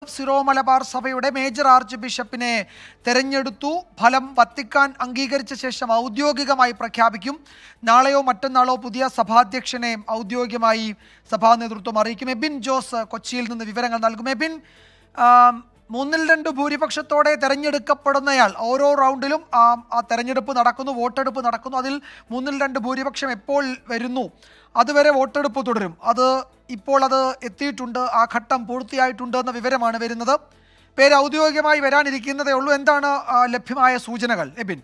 Syro Malabar സഭയുടെ major arch ബിഷപ്പിനെ തെരഞ്ഞെടുത്തു ഫലം വത്തിക്കാൻ അംഗീകരിച്ച ശേഷം ഔദ്യോഗികമായി പ്രഖ്യാപിക്കും നാളെയോ മറ്റന്നാളോ പുതിയ സഭാധ്യക്ഷനെ ഔദ്യോഗികമായി സഭാ നേതൃത്വം അറിയിക്കും എബിൻ ജോസ് കൊച്ചിയിൽ നിന്ന് വിവരങ്ങൾ നൽകും എബിൻ ആം, മൂന്നിൽ രണ്ട് ഭൂരിപക്ഷത്തോടെ തെരഞ്ഞെടുക്കപ്പെടുന്നയാൾ ഓരോ റൗണ്ടിലും ആ ആ തെരഞ്ഞെടുപ്പ് നടക്കുന്നു വോട്ടെടുപ്പ് നടക്കുന്നു അതിൽ മൂന്നിൽ രണ്ട് ഭൂരിപക്ഷം എപ്പോൾ വരുന്നു അതുവരെ വോട്ടെടുപ്പ് തുടരും അത് ഇപ്പോൾ അത് എത്തിയിട്ടുണ്ട് ആ ഘട്ടം പൂർത്തിയായിട്ടുണ്ട് എന്ന വിവരമാണ് വരുന്നത് പേര് ഔദ്യോഗികമായി വരാനിരിക്കുന്നതേ ഉള്ളൂ എന്താണ് ആ, ലഭ്യമായ സൂചനകൾ എബിൻ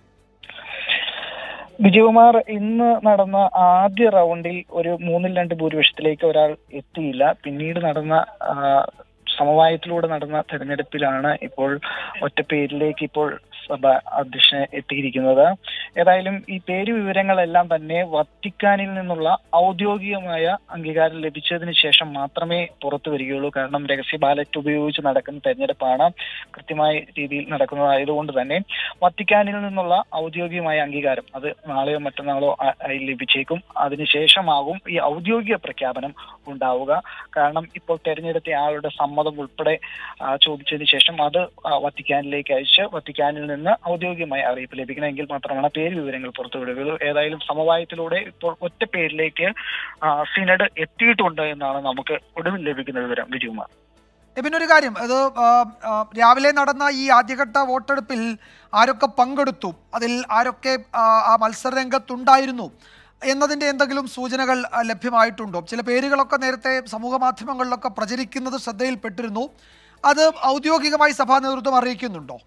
വിജയകുമാർ ഇന്ന് നടന്ന ആദ്യ റൗണ്ടിൽ ഒരു മൂന്നിൽ രണ്ട് ഭൂരിപക്ഷത്തിലേക്ക് ഒരാൾ എത്തിയില്ല പിന്നീട് നടന്ന ആ, സമവായത്തിലൂടെ നടന്ന തെരഞ്ഞെടുപ്പിലാണ് ഇപ്പോൾ ഒറ്റ പേരിലേക്ക് ഇപ്പോൾ സഭ അധ്യക്ഷൻ എത്തിയിരിക്കുന്നത് ഏതായാലും ഈ പേര് വിവരങ്ങളെല്ലാം തന്നെ വത്തിക്കാനിൽ നിന്നുള്ള ഔദ്യോഗികമായ അംഗീകാരം ലഭിച്ചതിന് ശേഷം മാത്രമേ പുറത്തു വരികയുള്ളൂ കാരണം രഹസ്യ ബാലറ്റ് ഉപയോഗിച്ച് നടക്കുന്ന തെരഞ്ഞെടുപ്പാണ് കൃത്യമായ രീതിയിൽ നടക്കുന്നതായതുകൊണ്ട് തന്നെ വത്തിക്കാനിൽ നിന്നുള്ള ഔദ്യോഗികമായ അംഗീകാരം അത് നാളെയോ മറ്റന്നാളോ ആ- ആയി ലഭിച്ചേക്കും അതിനുശേഷമാകും ഈ ഔദ്യോഗിക പ്രഖ്യാപനം ഉണ്ടാവുക കാരണം ഇപ്പോൾ തെരഞ്ഞെടുത്ത ആളുടെ സമ്മതം ഉൾപ്പെടെ ആ, ചോദിച്ചതിന് ശേഷം അത് ആ, വത്തിക്കാനിലേക്ക് അയച്ച് വത്തിക്കാനിൽ നിന്ന് ഔദ്യോഗികമായ അറിയിപ്പ് ലഭിക്കണമെങ്കിൽ മാത്രമാണ് പേര് വിവരങ്ങൾ പുറത്തുവിടുകയുള്ളൂ ഏതായാലും സമവായത്തിലൂടെ ഇപ്പോൾ ഒറ്റ പേരിലേക്ക് ആ, സിനഡ് എത്തിയിട്ടുണ്ട് എന്നാണ് നമുക്ക് ഒടുവിൽ ലഭിക്കുന്ന വിവരം വിജയകുമാർ എബിൻ ഒരു കാര്യം അത് ആ, ആ, രാവിലെ നടന്ന ഈ ആദ്യഘട്ട വോട്ടെടുപ്പിൽ ആരൊക്കെ പങ്കെടുത്തു അതിൽ ആരൊക്കെ ആ, ആ മത്സരരംഗത്തുണ്ടായിരുന്നു എന്നതിൻ്റെ എന്തെങ്കിലും സൂചനകൾ ആ, ലഭ്യമായിട്ടുണ്ടോ ചില പേരുകളൊക്കെ നേരത്തെ സമൂഹ മാധ്യമങ്ങളിലൊക്കെ പ്രചരിക്കുന്നത് ശ്രദ്ധയിൽപ്പെട്ടിരുന്നു അത് ഔദ്യോഗികമായി സഭാ നേതൃത്വം അറിയിക്കുന്നുണ്ടോ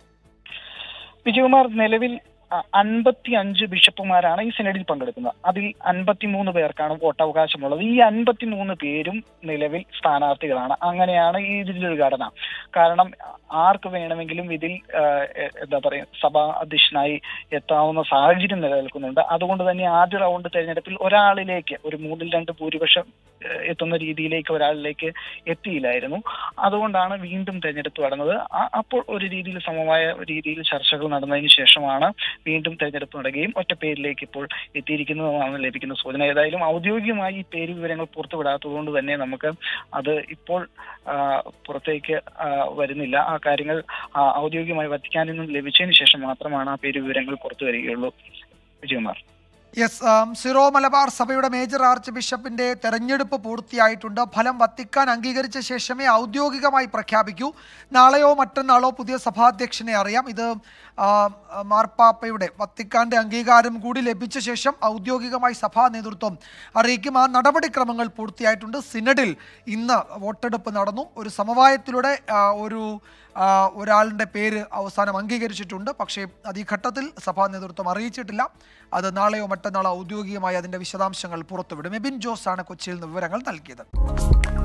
വിജയകുമാർ നിലവിൽ അൻപത്തി അഞ്ച് ബിഷപ്പുമാരാണ് ഈ സിനഡിൽ പങ്കെടുക്കുന്നത് അതിൽ അൻപത്തിമൂന്ന് പേർക്കാണ് വോട്ടവകാശമുള്ളത് ഈ അൻപത്തിമൂന്ന് പേരും നിലവിൽ സ്ഥാനാർത്ഥികളാണ് അങ്ങനെയാണ് ഈ ഇതിലൊരു ഘടന കാരണം ആർക്ക് വേണമെങ്കിലും ഇതിൽ ആ, എ- എന്താ പറയുക സഭാ അധ്യക്ഷനായി എത്താവുന്ന സാഹചര്യം നിലനിൽക്കുന്നുണ്ട് അതുകൊണ്ട് തന്നെ ആദ്യ റൗണ്ട് തെരഞ്ഞെടുപ്പിൽ ഒരാളിലേക്ക് ഒരു മൂന്നിൽ രണ്ട് ഭൂരിപക്ഷം ഏ, എത്തുന്ന രീതിയിലേക്ക് ഒരാളിലേക്ക് എത്തിയില്ലായിരുന്നു അതുകൊണ്ടാണ് വീണ്ടും തെരഞ്ഞെടുപ്പ് നടന്നത് ആ- അപ്പോൾ ഒരു രീതിയിൽ സമമായ രീതിയിൽ ചർച്ചകൾ നടന്നതിന് ശേഷമാണ് വീണ്ടും തെരഞ്ഞെടുപ്പ് നടക്കുകയും ഒറ്റ പേരിലേക്ക് ഇപ്പോൾ എത്തിയിരിക്കുന്നതുമാണ് ലഭിക്കുന്ന സൂചന ഏതായാലും ഔദ്യോഗികമായി ഈ പേര് വിവരങ്ങൾ പുറത്തുവിടാത്തത് കൊണ്ട് തന്നെ നമുക്ക് അത് ഇപ്പോൾ ആ, പുറത്തേക്ക് ആ, വരുന്നില്ല ആ കാര്യങ്ങൾ ആ, ഔദ്യോഗികമായി വത്തിക്കാനിൽ നിന്നും ലഭിച്ചതിന് ശേഷം മാത്രമാണ് ആ പേര് വിവരങ്ങൾ പുറത്തു വരികയുള്ളൂ Vijayakumar yes am, Syro Malabar സഭയുടെ മേജർ ആർച്ച് ബിഷപ്പിന്റെ തെരഞ്ഞെടുപ്പ് പൂർത്തിയായിട്ടുണ്ട് ഫലം വത്തിക്കാൻ അംഗീകരിച്ച ശേഷമേ ഔദ്യോഗികമായി പ്രഖ്യാപിക്കൂ നാളെയോ മറ്റന്നാളോ പുതിയ സഭാധ്യക്ഷനെ അറിയാം ഇത് ആ, മാർപ്പാപ്പയുടെ വത്തിക്കാന്റെ അംഗീകാരം കൂടി ലഭിച്ച ശേഷം ഔദ്യോഗികമായി സഭാ നേതൃത്വം അറിയിക്കും ആ നടപടിക്രമങ്ങൾ പൂർത്തിയായിട്ടുണ്ട് സിനഡിൽ ഇന്ന് വോട്ടെടുപ്പ് നടന്നു ഒരു സമവായത്തിലൂടെ ആ, ഒരു ആ, ഒരാളുടെ പേര് അവസാനം അംഗീകരിച്ചിട്ടുണ്ട് പക്ഷേ അത് ഈ ഘട്ടത്തിൽ സഭാ നേതൃത്വം അറിയിച്ചിട്ടില്ല അത് നാളെയോ മറ്റന്നാളോ ഔദ്യോഗികമായി അതിൻ്റെ വിശദാംശങ്ങൾ പുറത്തുവിടും എബിൻ ജോസ് ആണ് കൊച്ചിയിൽ നിന്ന് വിവരങ്ങൾ നൽകിയത്